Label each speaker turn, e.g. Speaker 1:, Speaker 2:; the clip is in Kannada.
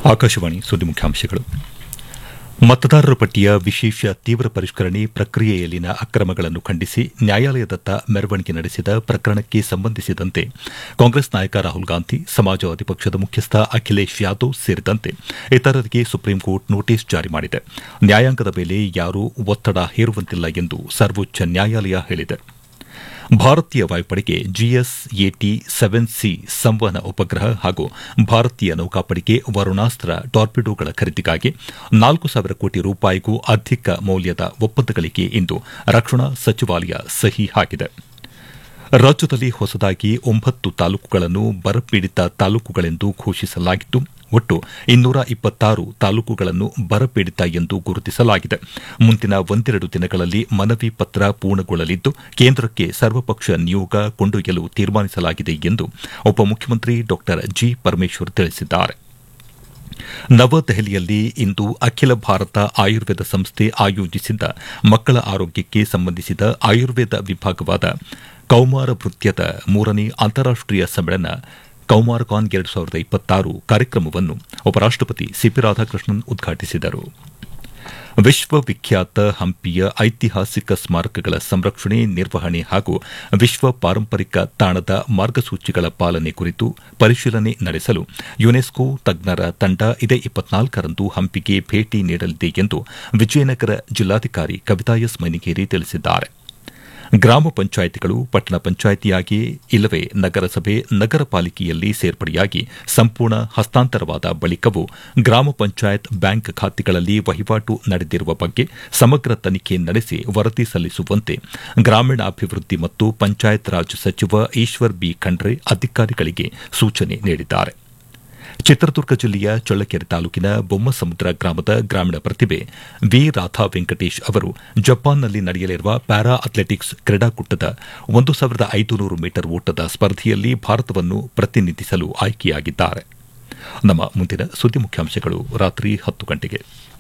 Speaker 1: ಆಕಾಶವಾಣಿ ಸುದ್ದಿ ಮುಖ್ಯಾಂಶಗಳು ಮತದಾರರ ಪಟ್ಟಿಯ ವಿಶೇಷ ತೀವ್ರ ಪರಿಷ್ಕರಣೆ ಪ್ರಕ್ರಿಯೆಯಲ್ಲಿನ ಅಕ್ರಮಗಳನ್ನು ಖಂಡಿಸಿ ನ್ಯಾಯಾಲಯದತ್ತ ಮೆರವಣಿಗೆ ನಡೆಸಿದ ಪ್ರಕರಣಕ್ಕೆ ಸಂಬಂಧಿಸಿದಂತೆ ಕಾಂಗ್ರೆಸ್ ನಾಯಕ ರಾಹುಲ್ ಗಾಂಧಿ ಸಮಾಜವಾದಿ ಪಕ್ಷದ ಮುಖ್ಯಸ್ಥ ಅಖಿಲೇಶ್ ಯಾದವ್ ಸೇರಿದಂತೆ ಇತರರಿಗೆ ಸುಪ್ರೀಂಕೋರ್ಟ್ ನೋಟಿಸ್ ಜಾರಿ ಮಾಡಿದೆ ನ್ಯಾಯಾಂಗದ ಮೇಲೆ ಯಾರೂ ಒತ್ತಡ ಹೇರುವಂತಿಲ್ಲ ಎಂದು ಸರ್ವೋಚ್ಚ ನ್ಯಾಯಾಲಯ ಹೇಳಿದೆ ಭಾರತೀಯ ವಾಯುಪಡೆಗೆ ಜಿಎಸ್ ಎಟಿ ಸೆವೆನ್ ಸಿ ಸಂವಹನ ಉಪಗ್ರಹ ಹಾಗೂ ಭಾರತೀಯ ನೌಕಾಪಡೆಗೆ ವರುಣಾಸ್ತ್ರ ಟಾರ್ಪಿಡೋಗಳ ಖರೀದಿಗಾಗಿ ನಾಲ್ಕು ಸಾವಿರ ಕೋಟಿ ರೂಪಾಯಿಗೂ ಅಧಿಕ ಮೌಲ್ಯದ ಒಪ್ಪಂದಗಳಿಗೆ ಇಂದು ರಕ್ಷಣಾ ಸಚಿವಾಲಯ ಸಹಿ ಹಾಕಿದೆ ರಾಜ್ಯದಲ್ಲಿ ಹೊಸದಾಗಿ ಒಂಬತ್ತು ತಾಲೂಕುಗಳನ್ನು ಬರಪೀಡಿತ ತಾಲೂಕುಗಳೆಂದು ಘೋಷಿಸಲಾಗಿದ್ದು ಒಟ್ಟು ಇನ್ನೂರ ಇಪ್ಪತ್ತಾರು ತಾಲೂಕುಗಳನ್ನು ಬರಪೀಡಿತ ಎಂದು ಗುರುತಿಸಲಾಗಿದೆ ಮುಂದಿನ ಒಂದೆರಡು ದಿನಗಳಲ್ಲಿ ಮನವಿ ಪತ್ರ ಪೂರ್ಣಗೊಳ್ಳಲಿದ್ದು ಕೇಂದ್ರಕ್ಕೆ ಸರ್ವಪಕ್ಷ ನಿಯೋಗ ಕೊಂಡೊಯ್ಯಲು ತೀರ್ಮಾನಿಸಲಾಗಿದೆ ಎಂದು ಉಪಮುಖ್ಯಮಂತ್ರಿ ಡಾ ಜಿ ಪರಮೇಶ್ವರ್ ತಿಳಿಸಿದ್ದಾರೆ ನವದೆಹಲಿಯಲ್ಲಿ ಇಂದು ಅಖಿಲ ಭಾರತ ಆಯುರ್ವೇದ ಸಂಸ್ಥೆ ಆಯೋಜಿಸಿದ್ದ ಮಕ್ಕಳ ಆರೋಗ್ಯಕ್ಕೆ ಸಂಬಂಧಿಸಿದ ಆಯುರ್ವೇದ ವಿಭಾಗವಾದ ಕೌಮಾರ ಭೃತ್ಯದ ಮೂರನೇ ಅಂತಾರಾಷ್ಟೀಯ ಸಮ್ಮೇಳನ ಕೌಮಾರಕಾನ್ ಎರಡು ಸಾವಿರದ ಇಪ್ಪತ್ತಾರು ಕಾರ್ಯಕ್ರಮವನ್ನು ಉಪರಾಷ್ಟಪತಿ ಸಿಪಿ ರಾಧಾಕೃಷ್ಣನ್ ಉದ್ಘಾಟಿಸಿದರು ವಿಶ್ವವಿಖ್ಯಾತ ಹಂಪಿಯ ಐತಿಹಾಸಿಕ ಸ್ಮಾರಕಗಳ ಸಂರಕ್ಷಣೆ ನಿರ್ವಹಣೆ ಹಾಗೂ ವಿಶ್ವ ಪಾರಂಪರಿಕ ತಾಣದ ಮಾರ್ಗಸೂಚಿಗಳ ಪಾಲನೆ ಕುರಿತು ಪರಿಶೀಲನೆ ನಡೆಸಲು ಯುನೆಸ್ಕೋ ತಜ್ಞರ ತಂಡ ಇದೇ ಇಪ್ಪತ್ನಾಲ್ಕರಂದು ಹಂಪಿಗೆ ಭೇಟಿ ನೀಡಲಿದೆ ಎಂದು ವಿಜಯನಗರ ಜಿಲ್ಲಾಧಿಕಾರಿ ಕವಿತಾ ಎಸ್ ಮೈನಿಗೇರಿ ತಿಳಿಸಿದ್ದಾರೆ ಗ್ರಾಮ ಪಂಚಾಯಿತಿಗಳು ಪಟ್ಟಣ ಪಂಚಾಯಿತಿಯಾಗಿ ಇಲ್ಲವೇ ನಗರಸಭೆ ನಗರ ಪಾಲಿಕೆಯಲ್ಲಿ ಸೇರ್ಪಡೆಯಾಗಿ ಸಂಪೂರ್ಣ ಹಸ್ತಾಂತರವಾದ ಬಳಿಕವೂ ಗ್ರಾಮ ಪಂಚಾಯತ್ ಬ್ಯಾಂಕ್ ಖಾತೆಗಳಲ್ಲಿ ವಹಿವಾಟು ನಡೆದಿರುವ ಬಗ್ಗೆ ಸಮಗ್ರ ತನಿಖೆ ನಡೆಸಿ ವರದಿ ಸಲ್ಲಿಸುವಂತೆ ಗ್ರಾಮೀಣಾಭಿವೃದ್ಧಿ ಮತ್ತು ಪಂಚಾಯತ್ ರಾಜ್ ಸಚಿವ ಈಶ್ವರ್ ಬಿ ಖಂಡ್ರೆ ಅಧಿಕಾರಿಗಳಿಗೆ ಸೂಚನೆ ನೀಡಿದ್ದಾರೆ ಚಿತ್ರದುರ್ಗ ಜಿಲ್ಲೆಯ ಚಳ್ಳಕೆರೆ ತಾಲೂಕಿನ ಬೊಮ್ಮಸಮುದ್ರ ಗ್ರಾಮದ ಗ್ರಾಮೀಣ ಪ್ರತಿಭೆ ವಿ ರಾಧಾ ವೆಂಕಟೇಶ್ ಅವರು ಜಪಾನ್ನಲ್ಲಿ ನಡೆಯಲಿರುವ ಪ್ಯಾರಾ ಅಥ್ಲೆಟಿಕ್ಸ್ ಕ್ರೀಡಾಕೂಟದ ಒಂದು ಸಾವಿರದ ಐದುನೂರು ಮೀಟರ್ ಓಟದ ಸ್ಪರ್ಧೆಯಲ್ಲಿ ಭಾರತವನ್ನು ಪ್ರತಿನಿಧಿಸಲು ಆಯ್ಕೆಯಾಗಿದ್ದಾರೆ ನಮ್ಮ ಮುಂದಿನ ಸುದ್ದಿ ಮುಖ್ಯಾಂಶಗಳು ರಾತ್ರಿ ಹತ್ತು ಗಂಟೆಗೆ